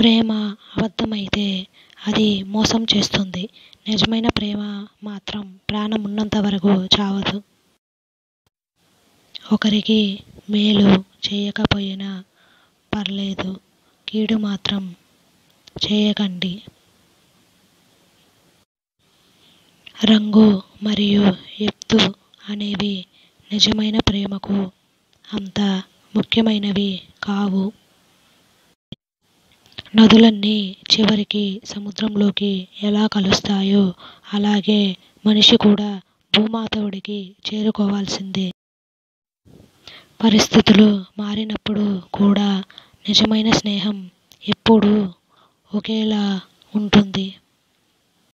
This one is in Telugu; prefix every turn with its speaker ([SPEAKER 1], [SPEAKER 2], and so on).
[SPEAKER 1] ప్రేమ అబద్ధమైతే అది మోసం చేస్తుంది నిజమైన ప్రేమ మాత్రం ప్రాణం ఉన్నంత వరకు చావదు ఒకరికి మేలు చేయకపోయినా పర్లేదు కీడు మాత్రం చేయకండి రంగు మరియు ఎత్తు అనేవి నిజమైన ప్రేమకు అంత ముఖ్యమైనవి కావు నదులన్నీ చివరికి సముద్రంలోకి ఎలా కలుస్తాయో అలాగే మనిషి కూడా భూమాత ఒడికి చేరుకోవాల్సిందే పరిస్థితులు మారినప్పుడు కూడా నిజమైన స్నేహం ఎప్పుడూ ఒకేలా ఉంటుంది